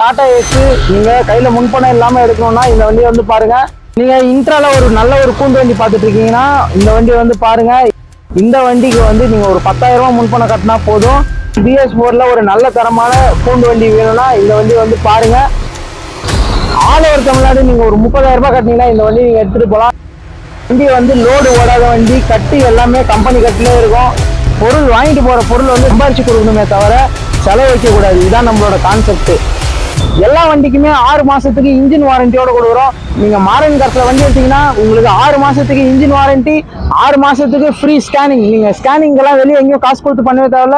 Tata ace நீங்க கையில முன்பணம் இல்லாம எடுக்கணும்னா இந்த வண்டியை வந்து பாருங்க நீங்க இன்ட்ரால ஒரு நல்ல ஒரு கூண்டு வண்டி பார்த்துட்டு இருக்கீங்கன்னா இந்த வண்டியை வந்து பாருங்க இந்த வண்டிக்கு வந்து நீங்க ஒரு பத்தாயிரம் ரூபாய் முன்பணம் கட்டினா போதும் பிஎஸ் போர்ல ஒரு நல்ல தரமான கூண்டு வண்டி வேணும்னா இந்த வண்டி வந்து பாருங்க ஆல் ஓவர் தமிழ்நாடு நீங்க ஒரு முப்பதாயிரம் ரூபாய் கட்டினீங்கன்னா இந்த வண்டி நீங்க எடுத்துட்டு போகலாம் வண்டி வந்து லோடு ஓடாத வண்டி கட்டி எல்லாமே கம்பெனி கட்டிலே இருக்கும் பொருள் வாங்கிட்டு போற பொருள் வந்து சம்பாரிச்சு கொடுக்கணுமே தவிர செலவு வைக்க கூடாது இதுதான் நம்மளோட கான்செப்ட் எல்லா வண்டிக்குமே ஆறு மாசத்துக்கு இன்ஜின் வாரண்டியோட கொடுக்குறோம் நீங்க மாரன் காசுல வண்டி எடுத்தீங்கன்னா உங்களுக்கு ஆறு மாசத்துக்கு இன்ஜின் வாரண்டி ஆறு மாசத்துக்கு ஃப்ரீ ஸ்கேனிங் நீங்க ஸ்கேனிங் எல்லாம் வெளியே எங்கேயும் காசு கொடுத்து பண்ணவே தேவையில்ல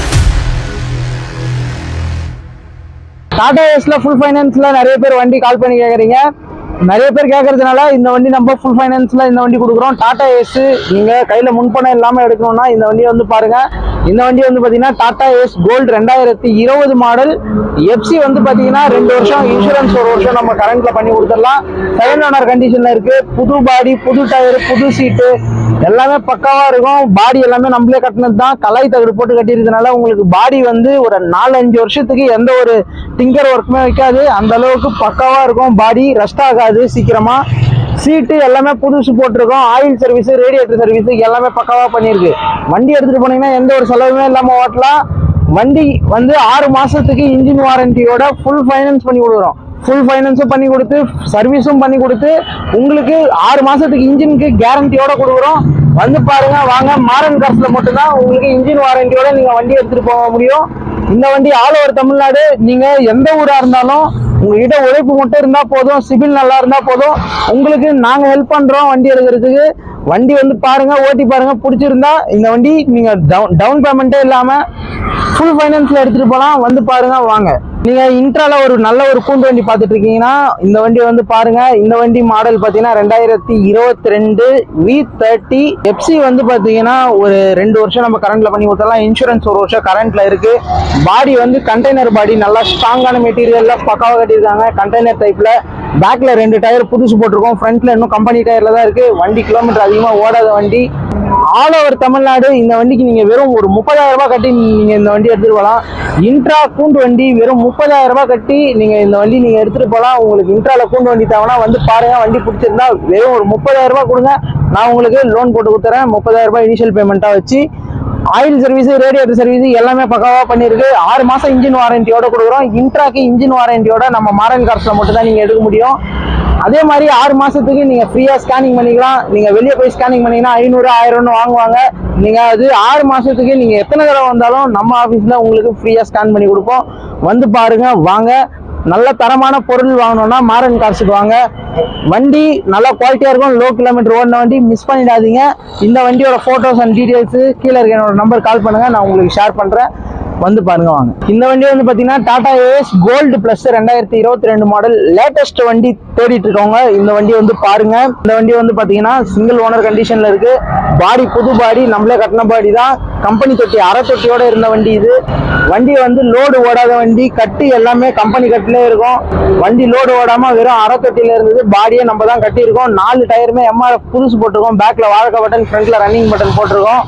டாடா ஏஸ்ல ஃபுல் ஃபைனான்ஸ்ல நிறைய பேர் வண்டி கால் பண்ணி கேக்குறீங்க நிறைய பேர் கேட்கறதுனால இந்த வண்டி நம்ம ஃபுல் ஃபைனான்ஸ்ல இந்த வண்டி கொடுக்குறோம் டாடா ஏஸ் நீங்க கையில முன்பணம் இல்லாம எடுக்கணும்னா இந்த வண்டியை வந்து பாருங்க இந்த வண்டி வந்து பாத்தீங்கன்னா டாடா ஏஸ் கோல்டு ரெண்டாயிரத்தி இருபது மாடல் எஃப்சி வந்து பாத்தீங்கன்னா ரெண்டு வருஷம் இன்சூரன்ஸ் ஒரு வருஷம் நம்ம கரண்ட்ல பண்ணி கொடுத்துடலாம் செகண்ட் ஓனர் கண்டிஷன்ல இருக்கு புது பாடி புது டயர் புது சீட்டு எல்லாமே பக்காவா இருக்கும் பாடி எல்லாமே நம்மளே கட்டினது தான் கலாய் தகடு போட்டு கட்டியிருக்கனால உங்களுக்கு பாடி வந்து ஒரு நாலு அஞ்சு வருஷத்துக்கு எந்த ஒரு டிங்கர் ஒர்க்குமே வைக்காது அந்த அளவுக்கு பக்காவா இருக்கும் பாடி ரஸ்ட் ஆகாது சீக்கிரமா சீட்டு எல்லாமே புதுசு போட்டிருக்கோம் ஆயில் சர்வீஸ் ரேடியேட்டர் சர்வீஸ் எல்லாமே பக்காவா பண்ணியிருக்கு வண்டி எடுத்துட்டு போனீங்கன்னா எந்த ஒரு செலவுமே இல்லாம ஓட்டலாம் வண்டி வந்து ஆறு மாசத்துக்கு இன்ஜின் வாரண்டியோட ஃபுல் ஃபைனான்ஸ் பண்ணி கொடுக்குறோம் ஃபுல் ஃபைனான்ஸும் பண்ணி கொடுத்து சர்வீஸும் பண்ணி கொடுத்து உங்களுக்கு ஆறு மாசத்துக்கு இன்ஜினுக்கு கேரண்டியோட கொடுக்குறோம் வந்து பாருங்க வாங்க மாரன் காசுல மட்டும்தான் உங்களுக்கு இன்ஜின் வாரண்டியோட நீங்க வண்டி எடுத்துட்டு போக முடியும் இந்த வண்டி ஆல் ஓவர் தமிழ்நாடு நீங்க எந்த ஊரா இருந்தாலும் உங்ககிட்ட உழைப்பு மட்டும் இருந்தா போதும் சிபில் நல்லா இருந்தா போதும் உங்களுக்கு நாங்க ஹெல்ப் பண்றோம் வண்டி எடுக்கிறதுக்கு வண்டி வந்து பாருங்க ஓட்டி பாருங்க பிடிச்சிருந்தா இந்த வண்டி நீங்க டவுன் டவுன் பேமெண்ட்டே இல்லாம ஃபுல் ஃபைனான்ஸ்ல எடுத்துட்டு போலாம் வந்து பாருங்க வாங்க நீங்க இன்ட்ரால ஒரு நல்ல ஒரு கூண்டு வண்டி பார்த்துட்டு இருக்கீங்கன்னா இந்த வண்டி வந்து பாருங்க இந்த வண்டி மாடல் பாத்தீங்கன்னா ரெண்டாயிரத்தி இருபத்தி ரெண்டு வி தேர்ட்டி எஃப்சி வந்து பாத்தீங்கன்னா ஒரு ரெண்டு வருஷம் நம்ம கரண்ட்ல பண்ணி கொடுத்தலாம் இன்சூரன்ஸ் ஒரு வருஷம் கரண்ட்ல இருக்கு பாடி வந்து கண்டெய்னர் பாடி நல்லா ஸ்ட்ராங்கான மெட்டீரியல்ல பக்காவா கட்டியிருக்காங்க கண்டெய்னர் டைப்ல பேக்ல ரெண்டு டயர் புதுசு போட்டிருக்கோம் ஃப்ரண்ட்ல இன்னும் கம்பெனி டயர்ல தான் இருக்கு வண்டி கிலோமீட்டர் அதிகமா ஓடாத வண்டி ஆல் ஓவர் தமிழ்நாடு இந்த வண்டிக்கு நீங்க வெறும் ஒரு முப்பதாயிரம் ரூபாய் கட்டி நீங்க இந்த வண்டி எடுத்துட்டு போகலாம் இன்ட்ரா கூண்டு வண்டி வெறும் முப்பதாயிரம் ரூபாய் கட்டி நீங்க இந்த வண்டி நீங்க எடுத்துட்டு போகலாம் உங்களுக்கு இன்ட்ரால கூண்டு வண்டி தேவைன்னா வந்து பாருங்க வண்டி பிடிச்சிருந்தா வெறும் ஒரு முப்பதாயிரம் ரூபாய் கொடுங்க நான் உங்களுக்கு லோன் போட்டு கொடுத்துறேன் முப்பதாயிரம் ரூபாய் இனிஷியல் பேமெண்ட்டா வச்சு ஆயில் சர்வீஸ் ரேடியேட்டர் சர்வீஸ் எல்லாமே பக்காவா பண்ணிருக்கு ஆறு மாசம் இன்ஜின் வாரண்டியோட கொடுக்குறோம் இன்ட்ராக்கு இன்ஜின் வாரண்டியோட நம்ம மாரன் கார்ஸ்ல மட்டும் தான் நீங்க எடுக்க முடியும் அதே மாதிரி ஆறு மாசத்துக்கு நீங்க ஃப்ரீயா ஸ்கேனிங் பண்ணிக்கலாம் நீங்க வெளியே போய் ஸ்கேனிங் பண்ணீங்கன்னா ஐநூறு ஆயிரம்னு வாங்குவாங்க நீங்க அது ஆறு மாசத்துக்கு நீங்க எத்தனை தடவை வந்தாலும் நம்ம ஆபீஸ்ல உங்களுக்கு ஃப்ரீயா ஸ்கேன் பண்ணி கொடுப்போம் வந்து பாருங்க வாங்க நல்ல தரமான பொருள் வாங்கணும்னா மாரன் கார்ஸுக்கு வாங்க வண்டி நல்லா குவாலிட்டியா இருக்கும் லோ கிலோமீட்டர் ஓடின வண்டி மிஸ் பண்ணிடாதீங்க இந்த வண்டியோட போட்டோஸ் அண்ட் டீடைல்ஸ் கீழே இருக்க என்னோட நம்பர் கால் பண்ணுங்க நான் உங்களுக்கு ஷேர் பண்றேன் வந்து பாருங்க வாங்க இந்த வண்டி வந்து பாத்தீங்கன்னா டாடா ஏஎஸ் கோல்டு பிளஸ் ரெண்டாயிரத்தி இருபத்தி ரெண்டு மாடல் லேட்டஸ்ட் வண்டி தேடிட்டு இருக்கவங்க இந்த வண்டி வந்து பாருங்க இந்த வண்டி வந்து பாத்தீங்கன்னா சிங்கிள் ஓனர் கண்டிஷன்ல இருக்கு பாடி புது பாடி நம்மளே கட்டின பாடி தான் கம்பெனி தொட்டி அரை தொட்டியோட இருந்த வண்டி இது வண்டி வந்து லோடு ஓடாத வண்டி கட்டு எல்லாமே கம்பெனி கட்டிலே இருக்கும் வண்டி லோடு ஓடாம வெறும் அரை தொட்டில இருந்தது பாடியே நம்ம தான் கட்டியிருக்கோம் நாலு டயருமே எம்ஆர்எஃப் புதுசு போட்டிருக்கோம் பேக்ல வாழக்க பட்டன் ஃப்ரண்ட்ல ரன்னிங் பட்டன் போட்டிருக்கோம்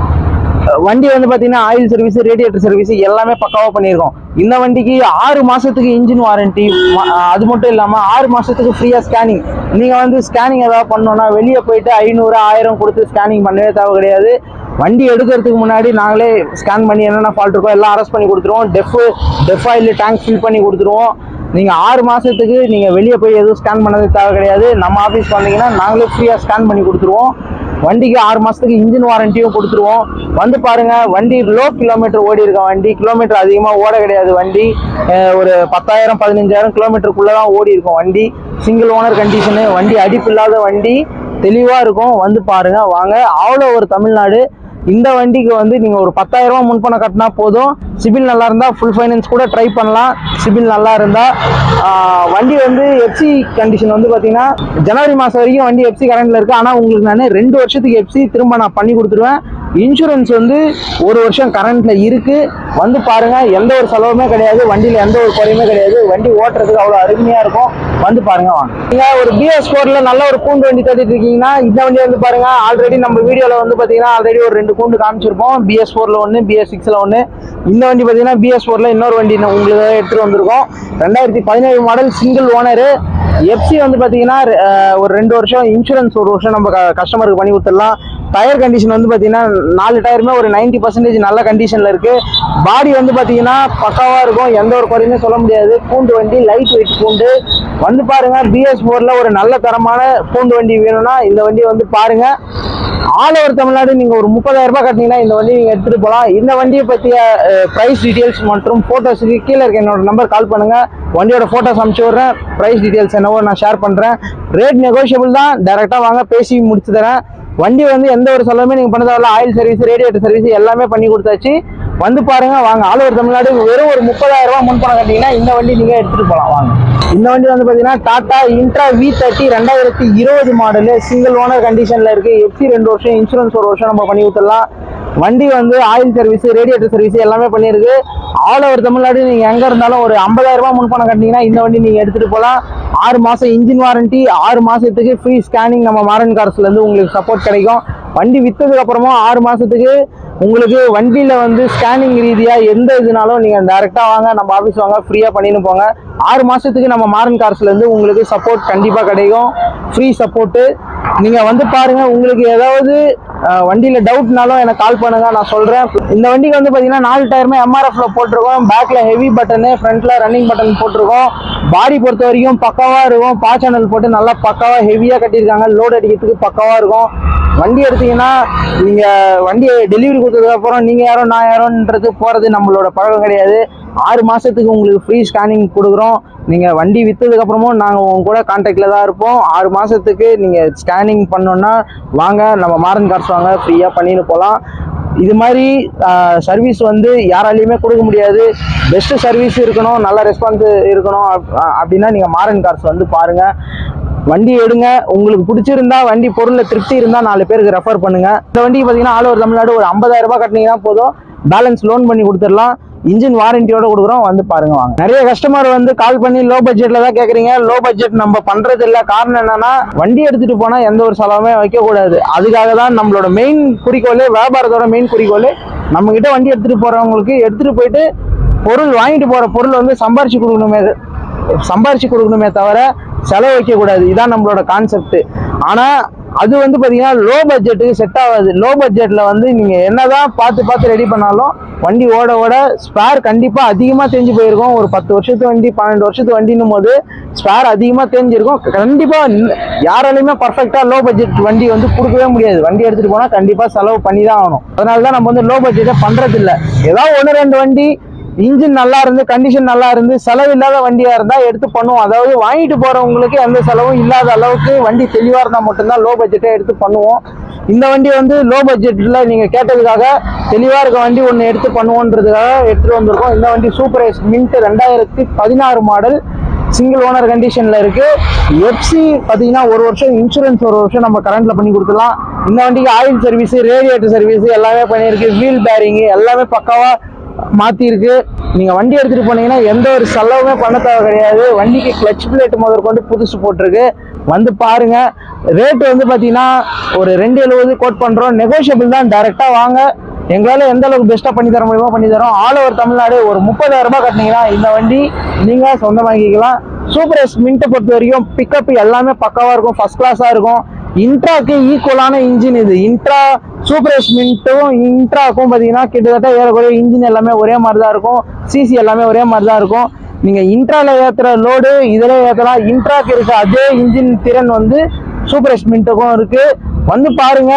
வண்டி வந்து பாத்தீங்கன்னா ஆயில் சர்வீஸ் ரேடியேட்டர் சர்வீஸ் எல்லாமே பக்காவா பண்ணியிருக்கோம் இந்த வண்டிக்கு ஆறு மாசத்துக்கு இன்ஜின் வாரண்டி அது மட்டும் இல்லாம ஆறு மாசத்துக்கு ஃப்ரீயா ஸ்கேனிங் நீங்க வந்து ஸ்கேனிங் ஏதாவது பண்ணோம்னா வெளியே போயிட்டு ஐநூறு ஆயிரம் கொடுத்து ஸ்கேனிங் பண்ணவே தேவை கிடையாது வண்டி எடுக்கிறதுக்கு முன்னாடி நாங்களே ஸ்கேன் பண்ணி என்னென்ன ஃபால்ட் இருக்கோ எல்லாம் அரெஸ்ட் பண்ணி கொடுத்துருவோம் DEF DEF oil tank fill பண்ணி கொடுத்துருவோம் நீங்க ஆறு மாசத்துக்கு நீங்க வெளியே போய் எதுவும் ஸ்கேன் பண்ணது தேவை கிடையாது நம்ம ஆஃபீஸ் வந்தீங்கன்னா நாங்களே ஃப்ரீயா ஸ்கேன் பண்ணி கொடுத்துருவோம் வண்டிக்கு ஆறு மாசத்துக்கு இன்ஜின் வாரண்டியும் கொடுத்துருவோம் வந்து பாருங்க வண்டி லோ கிலோமீட்டர் ஓடி இருக்க வண்டி கிலோமீட்டர் அதிகமா ஓட கிடையாது வண்டி அஹ் ஒரு பத்தாயிரம் பதினஞ்சாயிரம் கிலோமீட்டருக்குள்ள தான் ஓடி இருக்கும் வண்டி சிங்கிள் ஓனர் கண்டிஷனு வண்டி அடிப்பு இல்லாத வண்டி தெளிவா இருக்கும் வந்து பாருங்க வாங்க அவ்வளோ ஒரு தமிழ்நாடு இந்த வண்டிக்கு வந்து நீங்க ஒரு பத்தாயிரம் ரூபாய் முன்பணம் கட்டினா போதும் சிபில் நல்லா இருந்தா ஃபுல் ஃபைனான்ஸ் கூட ட்ரை பண்ணலாம் சிபில் நல்லா இருந்தா ஆஹ் வண்டி வந்து எஃப்சி கண்டிஷன் வந்து பாத்தீங்கன்னா ஜனவரி மாசம் வரைக்கும் வண்டி எஃப்சி கரண்ட்ல இருக்கு ஆனா உங்களுக்கு நான் ரெண்டு வருஷத்துக்கு எஃப்சி திரும்ப நான் பண்ணி கொடுத்துருவேன் இன்சூரன்ஸ் வந்து ஒரு வருஷம் கரண்ட்ல இருக்கு வந்து பாருங்க எந்த ஒரு செலவுமே கிடையாது வண்டியில எந்த ஒரு குறையுமே கிடையாது வண்டி ஓட்டுறதுக்கு அவ்வளோ அருமையா இருக்கும் வந்து பாருங்க வாங்க நீங்க ஒரு பிஎஸ் ஃபோர்ல நல்ல ஒரு கூண்டு வண்டி தேடிட்டு இருக்கீங்கன்னா இந்த வண்டி வந்து பாருங்க ஆல்ரெடி நம்ம வீடியோல வந்து பாத்தீங்கன்னா ஆல்ரெடி ஒரு ரெண்டு கூண்டு காமிச்சிருப்போம் பிஎஸ் ஃபோர்ல ஒன்று பிஎஸ் சிக்ஸ்ல ஒன்று இந்த வண்டி பாத்தீங்கன்னா பிஎஸ் ஃபோர்ல இன்னொரு வண்டி நான் உங்களுக்கு எடுத்துட்டு வந்திருக்கோம் ரெண்டாயிரத்தி பதினேழு மாடல் சிங்கிள் ஓனரு எஃப்சி வந்து பாத்தீங்கன்னா அஹ், ஒரு ரெண்டு வருஷம் இன்சூரன்ஸ் ஒரு வருஷம் நம்ம கஸ்டமருக்கு பண்ணி கொடுத்துடலாம் டயர் கண்டிஷன் வந்து பாத்தீங்கன்னா நாலு டயருமே ஒரு 90% பர்சன்டேஜ் நல்ல கண்டிஷன்ல இருக்கு பாடி வந்து பாத்தீங்கன்னா பக்காவா இருக்கும் எந்த ஒரு குறையுமே சொல்ல முடியாது பூண்டு வண்டி லைட் வெயிட் பூண்டு வந்து பாருங்க பிஎஸ் ஃபோர்ல ஒரு நல்ல தரமான பூண்டு வண்டி வேணும்னா இந்த வண்டி வந்து பாருங்க ஆல் ஓவர் தமிழ்நாடு நீங்க ஒரு முப்பதாயிரம் ரூபாய் கட்டினீங்கன்னா இந்த வண்டி நீங்க எடுத்துட்டு போகலாம் இந்த வண்டியை பற்றிய பிரைஸ் டீடைல்ஸ் மற்றும் போட்டோஸுக்கு கீழே இருக்க என்னோட நம்பர் கால் பண்ணுங்க வண்டியோட போட்டோஸ் அனுப்பிச்சு விட்றேன் பிரைஸ் டீடைல்ஸ் என்னவோ நான் ஷேர் பண்றேன் ரேட் நெகோஷியபிள் தான் டேரெக்டாக வாங்க பேசி முடிச்சு தரேன் வண்டி வந்து எந்த ஒரு செலவுமே நீங்க பண்ண தேவையில்ல ஆயில் சர்வீஸ் ரேடியேட்டர் சர்வீஸ் எல்லாமே பண்ணி கொடுத்தாச்சு வந்து பாருங்க வாங்க ஆல் ஓவர் தமிழ்நாடு வெறும் ஒரு முப்பதாயிரம் ரூபாய் முன்பணம் கட்டிங்கன்னா இந்த வண்டி நீங்க எடுத்துட்டு போகலாம் வாங்க இந்த வண்டி வந்து பாத்தீங்கன்னா டாடா இன்ட்ரா வி தேர்ட்டி ரெண்டாயிரத்தி இருபது மாடலு சிங்கிள் ஓனர் கண்டிஷன்ல இருக்கு எஃப்சி ரெண்டு வருஷம் இன்சூரன்ஸ் ஒரு வருஷம் நம்ம பண்ணி கொடுத்துடலாம் வண்டி வந்து ஆயில் சர்வீஸ் ரேடியேட்டர் சர்வீஸ் எல்லாமே பண்ணியிருக்கு ஆல் ஓவர் தமிழ்நாடு நீங்க எங்க இருந்தாலும் ஒரு 50000 ரூபாய் முன்பணம் கட்டினீங்கன்னா இந்த வண்டி நீங்க எடுத்துட்டு போகலாம் ஆறு மாசம் இன்ஜின் வாரண்டி ஆறு மாசத்துக்கு ஃப்ரீ ஸ்கேனிங் நம்ம மாரன் கார்ஸ்ல இருந்து உங்களுக்கு சப்போர்ட் கிடைக்கும் வண்டி வித்ததுக்கு அப்புறமா ஆறு மாசத்துக்கு உங்களுக்கு வண்டியில வந்து ஸ்கேனிங் ரீதியா எந்த இதுனாலும் நீங்க டைரக்டா வாங்க நம்ம ஆபீஸ் வாங்க ஃப்ரீயா பண்ணின்னு போங்க ஆறு மாசத்துக்கு நம்ம மாரன் கார்ஸ்ல இருந்து உங்களுக்கு சப்போர்ட் கண்டிப்பா கிடைக்கும் ஃப்ரீ சப்போர்ட் நீங்க வந்து பாருங்க உங்களுக்கு ஏதாவது அஹ், வண்டியில டவுட்னாலும் எனக்கு கால் பண்ணுங்க நான் சொல்றேன் இந்த வண்டிக்கு வந்து பாத்தீங்கன்னா நாலு டயருமே எம்ஆர்எஃப்ல போட்டிருக்கோம் பேக்ல ஹெவி பட்டனு ஃப்ரண்ட்ல ரன்னிங் பட்டன் போட்டிருக்கோம் பாடி பொறுத்த வரைக்கும் பக்காவா இருக்கும் பா சேனல் போட்டு நல்லா பக்காவா ஹெவியா கட்டியிருக்காங்க லோட் அடிக்கிறதுக்கு பக்காவா இருக்கும் வண்டி எடுத்தீங்கன்னா நீங்க வண்டியை டெலிவரி கொடுத்ததுக்கு அப்புறம் நீங்க யாரோ நான் யாரோன்றது போறது நம்மளோட பழக்கம் கிடையாது ஆறு மாசத்துக்கு உங்களுக்கு ஃப்ரீ ஸ்கேனிங் கொடுக்குறோம் நீங்க வண்டி வித்ததுக்கு அப்புறமும் நாங்க உங்க கூட கான்டாக்ட்ல தான் இருப்போம் ஆறு மாசத்துக்கு நீங்க ஸ்கேனிங் பண்ணோம்னா வாங்க நம்ம மாரன் கார்ஸ் வாங்க ஃப்ரீயா பண்ணின்னு போகலாம் இது மாதிரி சர்வீஸ் வந்து யாராலையுமே கொடுக்க முடியாது பெஸ்ட் சர்வீஸ் இருக்கணும் நல்ல ரெஸ்பான்ஸ் இருக்கணும் அப்- அ- அப்படின்னா நீங்க மாரன் கார்ஸ் வந்து பாருங்க வண்டி எடுங்க உங்களுக்கு பிடிச்சிருந்தா வண்டி பொருள்ல திருப்தி இருந்தா நாலு பேருக்கு ரெஃபர் பண்ணுங்க இந்த வண்டிக்கு பாத்தீங்கன்னா ஆல் ஓவர் தமிழ்நாடு ஒரு 50000 ரூபாய் கட்டினீங்கன்னா போதும் பேலன்ஸ் லோன் பண்ணி கொடுத்துடலாம் இன்ஜின் வாரண்டியோட கொடுக்குறோம் வந்து பாருங்க வாங்க நிறைய கஸ்டமர் வந்து கால் பண்ணி லோ பட்ஜெட்ல தான் கேக்குறீங்க லோ பட்ஜெட் நம்ம பண்றது இல்ல காரணம் என்னன்னா வண்டி எடுத்துட்டு போனா எந்த ஒரு செலவுமே வைக்க கூடாது அதுக்காக தான் நம்மளோட மெயின் குறிக்கோள் வியாபாரத்தோட மெயின் குறிக்கோள் நம்ம கிட்ட வண்டி எடுத்துட்டு போறவங்களுக்கு எடுத்துட்டு போயிட்டு பொருள் வாங்கிட்டு போற பொருள் வந்து சம்பாரிச்சு கொடுக்கணுமே சம்பாரிச்சு கொடுக்கணுமே தவிர செலவு வைக்க கூடாது இதான் நம்மளோட கான்செப்ட் ஆனா அது வந்து பாத்தீங்கன்னா லோ பட்ஜெட்டுக்கு செட் ஆகாது லோ பட்ஜெட்ல வந்து நீங்க என்னதான் பார்த்து பார்த்து ரெடி பண்ணாலும் வண்டி ஓட ஓட ஸ்பேர் கண்டிப்பா அதிகமா தேஞ்சு போயிருக்கும் ஒரு பத்து வருஷத்து வண்டி பன்னெண்டு வருஷத்து வண்டின்னும் போது ஸ்பேர் அதிகமா தேஞ்சிருக்கும் கண்டிப்பா ந- யாராலையுமே பர்ஃபெக்டா லோ பட்ஜெட் வண்டி வந்து கொடுக்கவே முடியாது வண்டி எடுத்துட்டு போனா கண்டிப்பா செலவு பண்ணி தான் ஆகணும் அதனால தான் நம்ம வந்து லோ பட்ஜெட்டே பண்றது இல்ல ஏதாவது ஒன்று ரெண்டு வண்டி இன்ஜின் நல்லா இருந்து கண்டிஷன் நல்லா இருந்து செலவு இல்லாத வண்டியா இருந்தா எடுத்து பண்ணுவோம் அதாவது வாங்கிட்டு போறவங்களுக்கு எந்த செலவும் இல்லாத அளவுக்கு வண்டி தெளிவா இருந்தா மட்டும்தான் லோ பட்ஜெட்டே எடுத்து பண்ணுவோம் இந்த வண்டி வந்து லோ பட்ஜெட்ல நீங்க கேட்டதுக்காக தெளிவா இருக்க வண்டி ஒன்று எடுத்து பண்ணுவோன்றதுக்காக எடுத்துட்டு வந்திருக்கோம் இந்த வண்டி சூப்பர் எஸ் மின்ட் ரெண்டாயிரத்தி பதினாறு மாடல் சிங்கிள் ஓனர் கண்டிஷன்ல இருக்கு எஃப்சி பாத்தீங்கன்னா ஒரு வருஷம் இன்சூரன்ஸ் ஒரு வருஷம் நம்ம கரண்ட்ல பண்ணி கொடுத்துலாம் இந்த வண்டிக்கு ஆயில் சர்வீஸ் ரேடியேட்டர் சர்வீஸ் எல்லாமே பண்ணியிருக்கு வீல் பேரிங் எல்லாமே பக்காவா மாத்திருக்கு நீங்க வண்டி எடுத்துட்டு போனீங்கன்னா எந்த ஒரு செலவுமே பண்ண தேவை கிடையாது வண்டிக்கு கிளச் பிளேட் முதற்கொண்டு புதுசு போட்டிருக்கு வந்து பாருங்க ரேட் வந்து பாத்தீங்கன்னா ஒரு ரெண்டு எழுபது கோட் பண்றோம் நெகோஷியபிள் தான் டைரக்டா வாங்க எங்களால எந்த அளவுக்கு பெஸ்ட்டாக பண்ணி தர முடியுமோ பண்ணி தரோம் ஆல் ஓவர் தமிழ்நாடு ஒரு முப்பதாயிரம் ரூபாய் கட்டினீங்கன்னா இந்த வண்டி நீங்க சொந்தமாக்கிக்கலாம் சூப்பர் எஸ் மின்ட்டை பொறுத்த வரைக்கும் பிக்கப் எல்லாமே பக்காவா இருக்கும் ஃபர்ஸ்ட் கிளாஸா இருக்கும் இன்ட்ராக்கு ஈக்குவலான இன்ஜின் இது இன்ட்ரா சூப்பர் எஸ் மின்ட்டும் இன்ட்ராக்கும் பார்த்தீங்கன்னா கிட்டத்தட்ட ஏறக்குறைய இன்ஜின் எல்லாமே ஒரே மாதிரி தான் இருக்கும் சிசி எல்லாமே ஒரே மாதிரி தான் இருக்கும் நீங்க இன்ட்ரால ஏத்துற லோடு இதுல ஏத்தலாம் இன்ட்ராக்கு இருக்க அதே இன்ஜின் திறன் வந்து சூப்பர் எஸ் மின்ட்டுக்கும் இருக்கு வந்து பாருங்க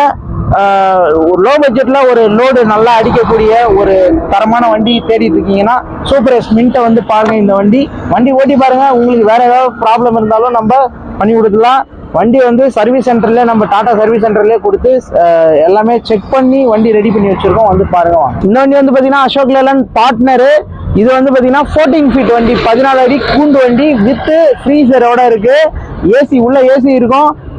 ஆஹ் ஒரு லோ பட்ஜெட்ல ஒரு லோடு நல்லா அடிக்கக்கூடிய ஒரு தரமான வண்டி தேடிட்டு இருக்கீங்கன்னா சூப்பர் எஸ் மின்ட்டை வந்து பாருங்க இந்த வண்டி வண்டி ஓட்டி பாருங்க உங்களுக்கு வேற ஏதாவது ப்ராப்ளம் இருந்தாலும் நம்ம பண்ணி கொடுக்கலாம் வண்டி வந்து சர்வீஸ் சென்டர்ல நம்ம டாடா சர்வீஸ் சென்டர்லயே கொடுத்து ஆஹ் எல்லாமே செக் பண்ணி வண்டி ரெடி பண்ணி வச்சிருக்கோம் வந்து பாருங்க வாங்க. இந்த வண்டி வந்து பாத்தீங்கன்னா அசோக் லேலன் பார்ட்னரு இது வந்து பாத்தீங்கன்னா 14 ஃபீட் வண்டி பதினாலு அடி கூண்டு வண்டி வித் ஃப்ரீசரோட இருக்கு ஏசி உள்ள ஏசி இருக்கும்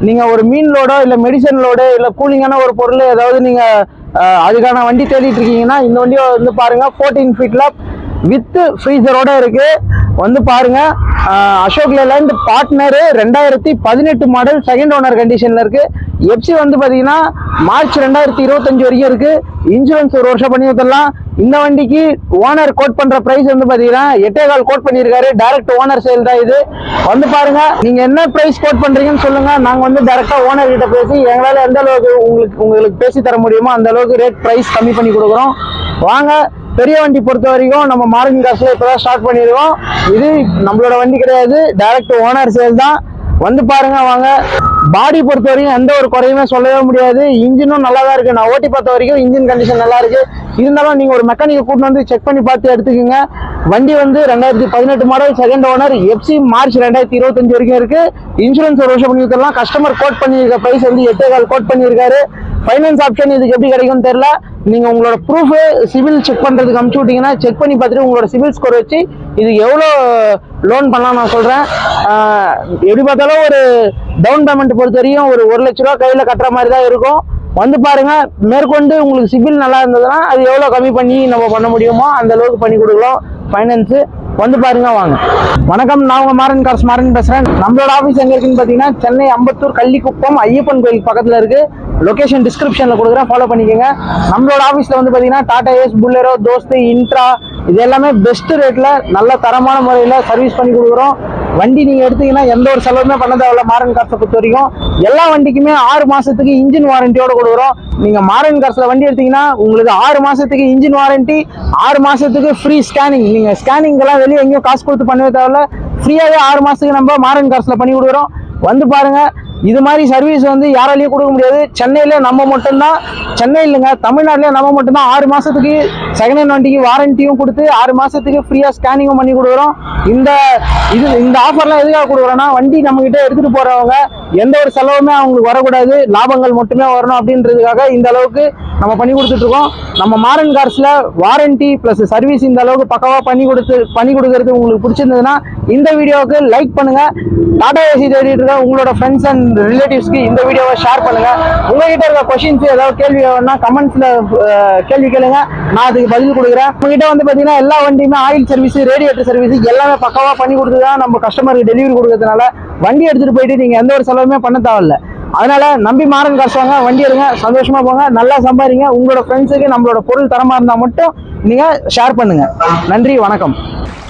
நீங்க ஒரு மீன் லோடோ இல்ல மெடிசன் லோடு இல்ல கூலிங்கான ஒரு பொருள் ஏதாவது நீங்க அஹ், அதுக்கான வண்டி தேடிட்டு இருக்கீங்கன்னா இந்த வண்டியை வந்து பாருங்க ஃபோர்டீன் ஃபீட்ல வித் ஃப்ரீசரோட இருக்கு வந்து பாருங்க அஹ், அசோக் லேண்ட் பார்ட்னரு ரெண்டாயிரத்தி பதினெட்டு மாடல் செகண்ட் ஓனர் கண்டிஷன்ல இருக்கு எப்சி வந்து பாத்தீங்கன்னா மார்ச் ரெண்டாயிரத்தி இருபத்தஞ்சு வரைக்கும் இருக்கு இன்சூரன்ஸ் ஒரு வருஷம் பண்ணி கொடுத்துடலாம் இந்த வண்டிக்கு ஓனர் கோட் பண்ற பிரைஸ் வந்து பாத்தீங்கன்னா எட்டே கால் கோட் பண்ணியிருக்காரு டைரக்ட் ஓனர் சேல் தான் இது வந்து பாருங்க நீங்க என்ன பிரைஸ் கோட் பண்றீங்கன்னு சொல்லுங்க நாங்க வந்து டைரக்டா ஓனர் கிட்ட பேசி எங்களால எந்த அளவுக்கு உங்களுக்கு உங்களுக்கு பேசி தர முடியுமோ அந்த அளவுக்கு ரேட் பிரைஸ் கம்மி பண்ணி கொடுக்குறோம் வாங்க பெரிய வண்டி பொறுத்த வரைக்கும் நம்ம மார்னிங் காசுல இப்பதான் ஸ்டார்ட் பண்ணிருக்கோம் இது நம்மளோட வண்டி கிடையாது டைரக்ட் ஓனர் சேல் தான் வந்து பாருங்க வாங்க பாடி பொறுத்த வரைக்கும் எந்த ஒரு குறையுமே சொல்லவே முடியாது இன்ஜினும் நல்லா தான் இருக்கு நான் ஓட்டி பார்த்த வரைக்கும் இன்ஜின் கண்டிஷன் நல்லா இருக்கு இருந்தாலும் நீங்க ஒரு மெக்கானிக்கை கூட்டிட்டு வந்து செக் பண்ணி பார்த்து எடுத்துக்கோங்க வண்டி வந்து ரெண்டாயிரத்தி பதினெட்டு model second owner FC March ரெண்டாயிரத்தி இருபத்தஞ்சு வரைக்கும் இருக்கு இன்சூரன்ஸ் ஒரு வருஷம் பண்ணி கொடுத்துடலாம் கஸ்டமர் கோட் பண்ணியிருக்க பிரைஸ் வந்து எட்டே கால் கோட் பண்ணியிருக்காரு ஃபைனான்ஸ் ஆப்ஷன் இதுக்கு எப்படி கிடைக்கும்னு தெரியல நீங்க உங்களோட ப்ரூஃப் சிவில் செக் பண்றதுக்கு அனுப்பிச்சு விட்டீங்கன்னா செக் பண்ணி பார்த்துட்டு உங்களோட சிவில் ஸ்கோர் வச்சு இது எவ்வளோ லோன் பண்ணலாம் நான் சொல்றேன் ஆஹ் எப்படி பார்த்தாலும் ஒரு டவுன் பேமெண்ட் பொறுத்த வரையும் ஒரு ஒரு லட்ச ரூபா கையில கட்டுற மாதிரி தான் இருக்கும் வந்து பாருங்க மேற்கொண்டு உங்களுக்கு சிபில் நல்லா இருந்ததுன்னா அது எவ்வளோ கம்மி பண்ணி நம்ம பண்ண முடியுமோ அந்த அளவுக்கு பண்ணி கொடுக்கலாம் ஃபைனான்ஸு வந்து பாருங்க வாங்க வணக்கம் நான் உங்க மாறன் கார்ஸ் மாறன் பேசுறேன் நம்மளோட ஆஃபீஸ் எங்க இருக்குன்னு பார்த்தீங்கன்னா சென்னை அம்பத்தூர் கள்ளிக்குப்பம் ஐயப்பன் கோயில் பக்கத்துல இருக்கு லொகேஷன் டிஸ்கிரிப்ஷன்ல கொடுக்குறேன் ஃபாலோ பண்ணிக்கோங்க நம்மளோட ஆஃபீஸ்ல வந்து பார்த்தீங்கன்னா Tata ace Bolero Dost Intra இது எல்லாமே பெஸ்ட் ரேட்ல நல்ல தரமான முறையில் சர்வீஸ் பண்ணி கொடுக்குறோம் வண்டி நீங்க எடுத்தீங்கன்னா எந்த ஒரு செலவுமே பண்ண தேவையில்ல மாரன் கார்ஸை பொறுத்த வரைக்கும் எல்லா வண்டிக்குமே ஆறு மாசத்துக்கு இன்ஜின் வாரண்டியோட கொடுக்குறோம் நீங்க மாரன் கார்ஸ்ல வண்டி எடுத்தீங்கன்னா உங்களுக்கு ஆறு மாசத்துக்கு இன்ஜின் வாரண்டி ஆறு மாசத்துக்கு ஃப்ரீ ஸ்கேனிங் நீங்க ஸ்கேனிங் எல்லாம் வெளியே எங்கேயும் காசு கொடுத்து பண்ணவே தேவையில்ல ஃப்ரீயாவே ஆறு மாசத்துக்கு நம்ம மாரன் கார்ஸ்ல பண்ணி கொடுக்குறோம் வந்து பாருங்க இது மாதிரி சர்வீஸ் வந்து யாராலையும் கொடுக்க முடியாது சென்னையில நம்ம மட்டும்தான் சென்னை இல்லைங்க தமிழ்நாட்டிலே நம்ம மட்டும்தான் ஆறு மாசத்துக்கு செகண்ட் ஹேண்ட் வண்டிக்கு வாரண்டியும் கொடுத்து ஆறு மாசத்துக்கு ஃப்ரீயா ஸ்கேனிங்கும் பண்ணி கொடுக்குறோம் இந்த இது இந்த ஆஃபர்லாம் எதுக்காக கொடுக்குறோம்னா வண்டி நம்ம கிட்ட எடுத்துட்டு போறவங்க எந்த ஒரு செலவுமே அவங்களுக்கு வரக்கூடாது லாபங்கள் மட்டுமே வரணும் அப்படின்றதுக்காக இந்த அளவுக்கு நம்ம பண்ணி கொடுத்துட்டு இருக்கோம் நம்ம மாரன் கார்ஸ்ல வாரண்டி பிளஸ் சர்வீஸ் இந்த அளவுக்கு பக்கவா பண்ணி கொடுத்து பண்ணி கொடுக்கறது உங்களுக்கு பிடிச்சிருந்ததுன்னா இந்த வீடியோவுக்கு லைக் பண்ணுங்க டாடா ஏசி தேடிட்டு இருக்க உங்களோட ஃப்ரெண்ட்ஸ் அண்ட் ரிலேட்டிவ்ஸ்க்கு இந்த வீடியோவை ஷேர் பண்ணுங்க உங்ககிட்ட இருக்க கொஷின்ஸ் ஏதாவது கேள்வி வேணும்னா கமெண்ட்ஸ்ல கேள்வி கேளுங்க நான் அதுக்கு பதில் கொடுக்குறேன் உங்ககிட்ட வந்து பாத்தீங்கன்னா எல்லா வண்டியுமே ஆயில் சர்வீஸ் ரேடியேட்டர் சர்வீஸ் எல்லாமே பக்கவா பண்ணி கொடுத்து தான் நம்ம கஸ்டமருக்கு டெலிவரி கொடுக்கறதுனால வண்டி எடுத்துட்டு போயிட்டு நீங்க எந்த ஒரு செலவுமே பண்ண தேவையில்ல அதனால நம்பி மாறன் காசு வாங்க வண்டி எடுங்க சந்தோஷமா போங்க நல்லா சம்பாதிங்க உங்களோட ஃப்ரெண்ட்ஸுக்கு நம்மளோட பொருள் தரமா இருந்தா மட்டும் நீங்க ஷேர் பண்ணுங்க நன்றி வணக்கம்